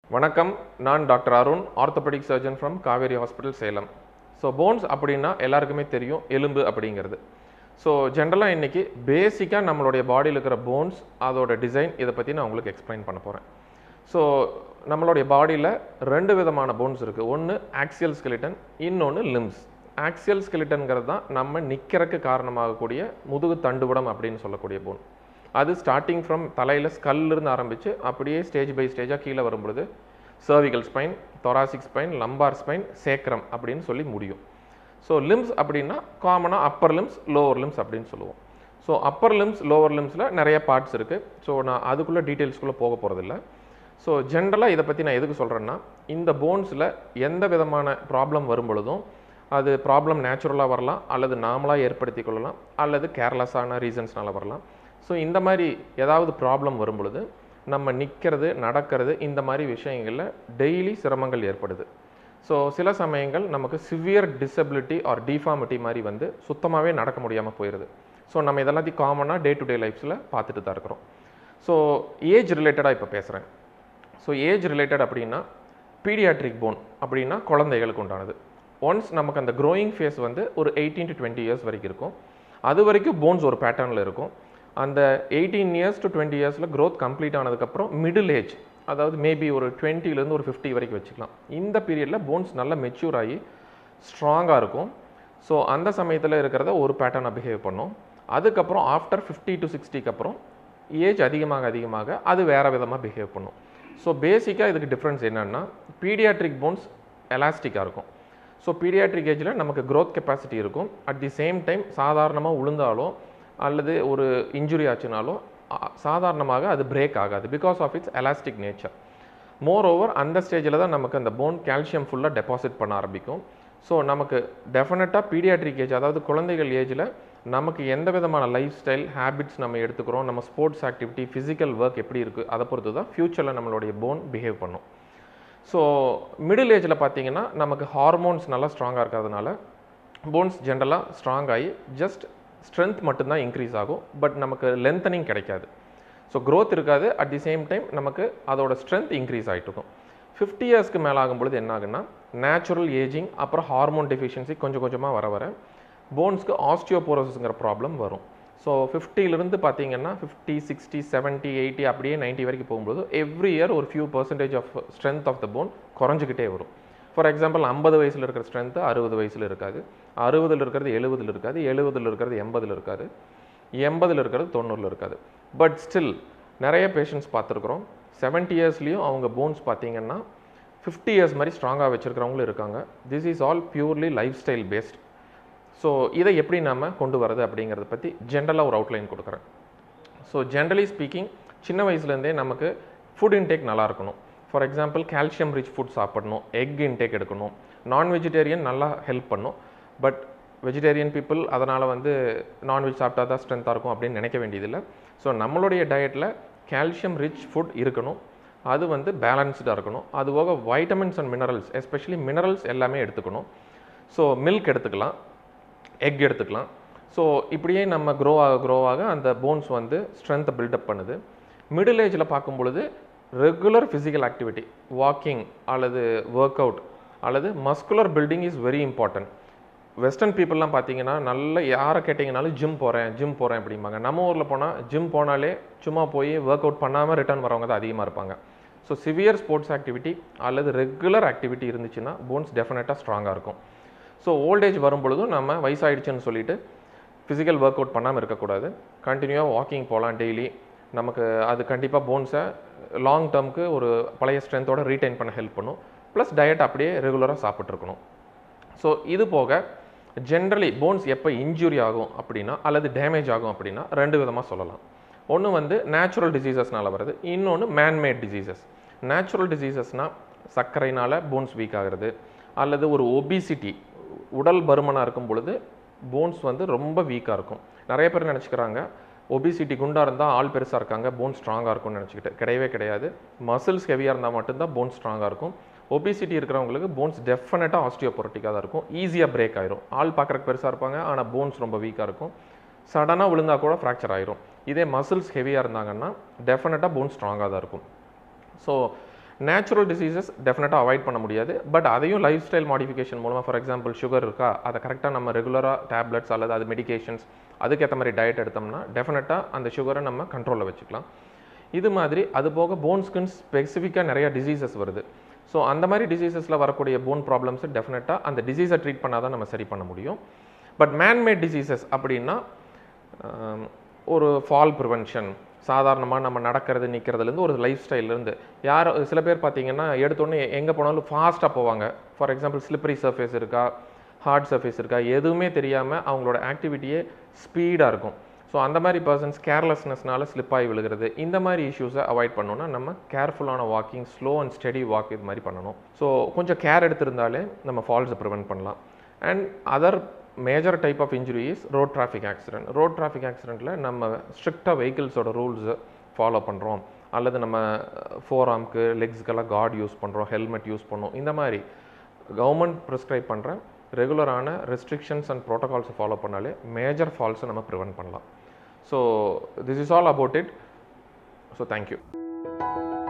வணக்கம் நான் doctor Arun orthopedic surgeon from Kaveri hospital Salem so bones அப்படின்னா எல்லாருக்குமே தெரியும் எலும்பு அப்படிங்கிறது ஸோ ஜென்ரலாக இன்றைக்கி பேசிக்காக நம்மளுடைய பாடியில் இருக்கிற போன்ஸ் அதோட டிசைன் இதை பற்றி நான் உங்களுக்கு எக்ஸ்பிளைன் பண்ண போகிறேன் ஸோ நம்மளுடைய பாடியில் ரெண்டு விதமான போன்ஸ் இருக்குது ஒன்று ஆக்சியல் skeleton இன்னொன்று லிம்ஸ் ஆக்சியல் skeletonங்கிறது தான் நம்ம நிற்கிறதுக்கு காரணமாகக்கூடிய முதுகு தண்டுவடம் அப்படின்னு சொல்லக்கூடிய போன் அது ஸ்டார்டிங் ஃப்ரம் தலையில் ஸ்கல்லிருந்து ஆரம்பித்து அப்படியே ஸ்டேஜ் பை ஸ்டேஜாக கீழே வரும்பொழுது cervical spine thoracic spine lumbar spine sacrum அப்படின்னு சொல்லி முடியும் ஸோ லிம்ஸ் அப்படின்னா காமனாக அப்பர் லிம்ஸ் லோவர் லிம்ஸ் அப்படின்னு சொல்லுவோம் ஸோ அப்பர் லிம்ஸ் லோவர் லிம்ஸில் நிறைய பார்ட்ஸ் இருக்குது ஸோ நான் அதுக்குள்ளே டீட்டெயில்ஸ்குள்ளே போக போகிறதில்ல ஸோ ஜென்ரலாக இதை பற்றி நான் எதுக்கு சொல்கிறேன்னா இந்த போன்ஸில் எந்த விதமான ப்ராப்ளம் வரும் பொழுதும் அது ப்ராப்ளம் நேச்சுரலாக வரலாம் அல்லது நாமளாக ஏற்படுத்தி கொள்ளலாம் அல்லது கேர்லெஸ்ஸான ரீசன்ஸ்னால வரலாம் ஸோ இந்த மாதிரி ஏதாவது ப்ராப்ளம் வரும் பொழுது நம்ம நிற்கிறது நடக்கிறது இந்த மாதிரி விஷயங்களில் டெய்லி சிரமங்கள் ஏற்படுது ஸோ சில சமயங்கள் நமக்கு சிவியர் டிசபிலிட்டி ஆர் டிஃபார்மிட்டி மாதிரி வந்து சுத்தமாகவே நடக்க முடியாமல் போயிடுது ஸோ நம்ம இதெல்லாத்தையும் காமனாக டே டு டே லைஃப்ஸில் பார்த்துட்டு தான் இருக்கிறோம் ஸோ ஏஜ் ரிலேட்டடாக இப்போ பேசுகிறேன் ஸோ ஏஜ் ரிலேட்டட் அப்படின்னா பீடியாட்ரிக் போன் அப்படின்னா குழந்தைகளுக்கு உண்டானது ஒன்ஸ் நமக்கு அந்த க்ரோயிங் ஃபேஸ் வந்து ஒரு எயிட்டீன் டு டுவெண்ட்டி இயர்ஸ் வரைக்கும் இருக்கும் அது வரைக்கும் போன்ஸ் ஒரு பேட்டர்னில் இருக்கும் அந்த எயிட்டீன் இயர்ஸ் டு டுவெண்ட்டி இயர்ஸில் growth கம்ப்ளீட் ஆனதுக்கப்புறம் மிடில் ஏஜ் அதாவது மேபி ஒரு 20 ல இருந்து ஒரு ஃபிஃப்டி வரைக்கும் வச்சுக்கலாம் இந்த பீரியடில் போன்ஸ் நல்லா மெச்சூர் ஆகி ஸ்ட்ராங்காக இருக்கும் ஸோ அந்த சமயத்தில் இருக்கிறத ஒரு பேட்டர்னாக பிஹேவ் பண்ணும் அதுக்கப்புறம் ஆஃப்டர் ஃபிஃப்டி டு சிக்ஸ்டிக்கு அப்புறம் ஏஜ் அதிகமாக அதிகமாக அது வேறு விதமாக பிஹேவ் பண்ணும் ஸோ பேசிக்காக இதுக்கு டிஃப்ரென்ஸ் என்னென்னா பீடியாட்ரிக் போன்ஸ் எலாஸ்டிக்காக இருக்கும் ஸோ பீடியாட்ரிக் ஏஜில் நமக்கு growth கெப்பாசிட்டி இருக்கும் அட் தி சேம் டைம் சாதாரணமாக விழுந்தாலோ அல்லது ஒரு இன்ஜுரி ஆச்சுனாலோ அ- சாதாரணமாக அது பிரேக் ஆகாது because of its elastic nature more over அந்த ஸ்டேஜில் தான் நமக்கு அந்த போன் கால்சியம் ஃபுல்லாக டெபாசிட் பண்ண ஆரம்பிக்கும் ஸோ நமக்கு டெஃபினட்டாக பீடியாட்ரிக் ஏஜ் அதாவது குழந்தைகள் ஏஜில் நமக்கு எந்த விதமான லைஃப் ஸ்டைல் ஹேபிட்ஸ் நம்ம எடுத்துக்கிறோம் நம்ம ஸ்போர்ட்ஸ் ஆக்டிவிட்டி ஃபிசிக்கல் ஒர்க் எப்படி இருக்குது அதை பொறுத்து தான் ஃப்யூச்சரில் நம்மளுடைய போன் பிஹேவ் பண்ணும் ஸோ மிடில் ஏஜில் பார்த்தீங்கன்னா நமக்கு ஹார்மோன்ஸ் நல்லா ஸ்ட்ராங்காக இருக்கிறதுனால போன்ஸ் ஜென்ரலாக ஸ்ட்ராங் ஆகி ஜஸ்ட் ஸ்ட்ரென்த் மட்டும்தான் இன்க்ரீஸ் ஆகும் பட் நமக்கு லென்த்தனிங் கிடைக்காது ஸோ growth இருக்காது அட் தி சேம் டைம் நமக்கு அதோட ஸ்ட்ரென்த் இன்க்ரீஸ் ஆகிட்டு இருக்கும் ஃபிஃப்டி இயர்ஸ்க்கு மேலே ஆகும்பொழுது என்ன ஆகுன்னா நேச்சுரல் ஏஜிங் அப்புறம் ஹார்மோன் டெஃபிஷியன்சி கொஞ்சம் கொஞ்சமாக வர வர போன்ஸ்க்கு ஆஸ்டியோபோரோசிஸ்ங்கிற ப்ராப்ளம் வரும் ஸோ ஃபிஃப்டிலிருந்து பார்த்தீங்கன்னா ஃபிஃப்டி சிக்ஸ்டி செவன்ட்டி எயிட்டி அப்படியே 90 வரைக்கும் போகும்போது எவ்ரி இயர் ஒரு few percentage of strength of the bone குறைஞ்சிக்கிட்டே வரும் ஃபார் எக்ஸாம்பிள் ஐம்பது வயசில் இருக்கிற ஸ்ட்ரென்த்து அறுபது வயசில் இருக்காது அறுபதில் இருக்கிறது எழுபதில் இருக்காது எழுபதில் இருக்கிறது எண்பதில் இருக்காது எண்பதில் இருக்கிறது தொண்ணூறில் இருக்காது பட் ஸ்டில் நிறைய பேஷண்ட்ஸ் பார்த்துருக்குறோம் செவன்ட்டி இயர்ஸ்லேயும் அவங்க போன்ஸ் பார்த்தீங்கன்னா ஃபிஃப்டி இயர்ஸ் மாதிரி ஸ்ட்ராங்காக வச்சுருக்கிறவங்களும் இருக்காங்க this is all purely lifestyle based so இதை எப்படி நாம கொண்டு வரது அப்படிங்கிறத பற்றி ஜென்ரலாக ஒரு அவுட்லைன் கொடுக்குறேன் ஸோ ஜென்ரலி ஸ்பீக்கிங் சின்ன வயசுலேருந்தே நமக்கு ஃபுட் இன்டேக் நல்லா இருக்கணும் for example calcium rich food சாப்பிடணும் எக் இன்டேக் எடுக்கணும் நான் வெஜிடேரியன் நல்லா ஹெல்ப் பண்ணும் பட் வெஜிடேரியன் பீப்புள் அதனால் வந்து நான்வெஜ் சாப்பிட்டா தான் ஸ்ட்ரென்த்தாக இருக்கும் அப்படின்னு நினைக்க வேண்டியதில்லை ஸோ நம்மளுடைய டயட்டில் கால்சியம் ரிச் ஃபுட் இருக்கணும் அது வந்து பேலன்ஸ்டாக இருக்கணும் அது போக vitamins and minerals especially minerals எல்லாமே எடுத்துக்கணும் ஸோ மில்க் எடுத்துக்கலாம் எக் எடுத்துக்கலாம் ஸோ இப்படியே நம்ம க்ரோ ஆக க்ரோ ஆக அந்த போன்ஸ் வந்து ஸ்ட்ரென்த்தை பில்டப் பண்ணுது மிடில் ஏஜில் பார்க்கும் பொழுது ரெகுலர் ஃபிசிக்கல் ஆக்டிவிட்டி வாக்கிங் அல்லது ஒர்க் அவுட் அல்லது muscular building is very important western பீப்புளெலாம் பார்த்தீங்கன்னா நல்ல யாரை கேட்டிங்கனாலும் ஜிம் போகிறேன் ஜிம் போகிறேன் அப்படிம்பாங்க நம்ம ஊரில் போனால் ஜிம் போனாலே சும்மா போய் ஒர்க் அவுட் பண்ணாமல் ரிட்டர்ன் வரவங்க தான் அதிகமாக இருப்பாங்க ஸோ சிவியர் ஸ்போர்ட்ஸ் ஆக்டிவிட்டி அல்லது ரெகுலர் ஆக்டிவிட்டி இருந்துச்சுன்னா போன்ஸ் டெஃபினட்டாக ஸ்ட்ராங்காக இருக்கும் ஸோ ஓல்டேஜ் வரும் பொழுதும் நம்ம வயசாயிடுச்சுன்னு சொல்லிட்டு ஃபிசிக்கல் ஒர்க் அவுட் பண்ணாமல் இருக்கக்கூடாது கண்டினியூவாக வாக்கிங் போகலாம் டெய்லி நமக்கு அது கண்டிப்பாக போன்ஸை லாங் டேர்முக்கு ஒரு பழைய ஸ்ட்ரென்த்தோட ரீடைன் பண்ண ஹெல்ப் பண்ணும் ப்ளஸ் டயட் அப்படியே ரெகுலராக சாப்பிட்ருக்கணும் ஸோ இது போக ஜென்ரலி போன்ஸ் எப்போ இன்ஜுரி ஆகும் அப்படின்னா அல்லது டேமேஜ் ஆகும் அப்படின்னா ரெண்டு விதமாக சொல்லலாம் ஒன்று வந்து நேச்சுரல் டிசீசஸ்னால வருது இன்னொன்று மேன்மேட் டிசீசஸ் நேச்சுரல் டிசீசஸ்னால் சர்க்கரைனால போன்ஸ் வீக் ஆகிறது அல்லது ஒரு ஒபிசிட்டி உடல் பருமனாக இருக்கும் பொழுது போன்ஸ் வந்து ரொம்ப வீக்காக இருக்கும் நிறைய பேர் நினச்சிக்கிறாங்க ஒபிசிட்டி குண்டாக இருந்தால் ஆள் பெருசாக இருக்காங்க போன் ஸ்ட்ராங்காக இருக்கும்னு நினச்சிக்கிட்டு கிடையவே கிடையாது மசில்ஸ் ஹெவியாக இருந்தால் மட்டும்தான் போன் ஸ்ட்ராங்காக இருக்கும் ஒபிசிட்டி இருக்கிறவங்களுக்கு போன்ஸ் டெஃபினட்டாக ஆஸ்டியோபொரட்டிக்காக தான் இருக்கும் ஈஸியாக பிரேக் ஆயிரும் ஆள் பார்க்குறக்கு பெருசாக இருப்பாங்க ஆனால் போன்ஸ் ரொம்ப வீக்காக இருக்கும் சடனாக விழுந்தா கூட ஃப்ராக்சர் ஆயிரும் இதே மசில்ஸ் ஹெவியாக இருந்தாங்கன்னா டெஃபினட்டாக போன் ஸ்ட்ராங்காக தான் இருக்கும் ஸோ நேச்சுரல் டிசீசஸ் டெஃபினட்டாக அவாய்ட் பண்ண முடியாது பட் அதையும் லைஃப் ஸ்டைல் மாடிஃபிகேஷன் மூலமாக ஃபார் எக்ஸாம்பிள் சுகர் இருக்கா அதை கரெக்டாக நம்ம ரெகுலராக டேப்லெட்ஸ் அல்லது அது மெடிகேஷன்ஸ் அதுக்கேற்ற மாதிரி டயட் எடுத்தோம்னா டெஃபினட்டாக அந்த சுகரை நம்ம கண்ட்ரோலில் வச்சுக்கலாம் இது மாதிரி அது போக போன்ஸ்க்குன்னு ஸ்பெசிஃபிக்காக நிறைய டிசீசஸ் வருது ஸோ அந்த மாதிரி டிசீசஸில் வரக்கூடிய போன் ப்ராப்ளம்ஸ் டெஃபினட்டாக அந்த டிசீஸை ட்ரீட் பண்ணால் தான் நம்ம சரி பண்ண முடியும் பட் மேன்மேட் டிசீசஸ் அப்படின்னா ஆம், ஒரு ஃபால் ப்ரிவென்ஷன் சாதாரணமாக நம்ம நடக்கிறது நிற்கிறதுலேருந்து ஒரு லைஃப் ஸ்டைல்லேருந்து யார் சில பேர் பார்த்தீங்கன்னா எடுத்தோடனே எங்கே போனாலும் ஃபாஸ்ட்டாக போவாங்க ஃபார் எக்ஸாம்பிள் ஸ்லிப்பரி சர்ஃபேஸ் இருக்கா ஹார்ட் சர்ஃபேஸ் இருக்கா எதுவுமே தெரியாமல் அவங்களோட ஆக்டிவிட்டியே ஸ்பீடாக இருக்கும் ஸோ அந்த மாதிரி பர்சன்ஸ் கேர்லெஸ்னஸ்னால ஸ்லிப் ஆகி விழுகிறது இந்த மாதிரி இஷ்யூஸை அவாய்ட் பண்ணணும்னா நம்ம கேர்ஃபுல்லான walking slow and steady walk இது மாதிரி பண்ணணும் ஸோ கொஞ்சம் கேர் எடுத்திருந்தாலே நம்ம ஃபால்ஸை ப்ரிவென்ட் பண்ணலாம் and other major type of injury is road traffic accident road traffic ஆக்சிடெண்ட்டில் நம்ம ஸ்ட்ரிக்டாக வெஹிக்கிள்ஸோட ரூல்ஸை ஃபாலோ பண்ணுறோம் அல்லது நம்ம ஃபோர் ஆர்ம்க்கு லெக்ஸ்க்கெல்லாம் கார்டு யூஸ் பண்ணுறோம் ஹெல்மெட் யூஸ் பண்ணோம் இந்த மாதிரி கவர்மெண்ட் ப்ரிஸ்கிரைப் பண்ணுற ரெகுலரான ரெஸ்ட்ரிக்ஷன்ஸ் அண்ட் ப்ரோட்டோகால்ஸை ஃபாலோ பண்ணாலே மேஜர் ஃபால்ஸை நம்ம ப்ரிவென்ட் பண்ணலாம் so this is all about it so thank you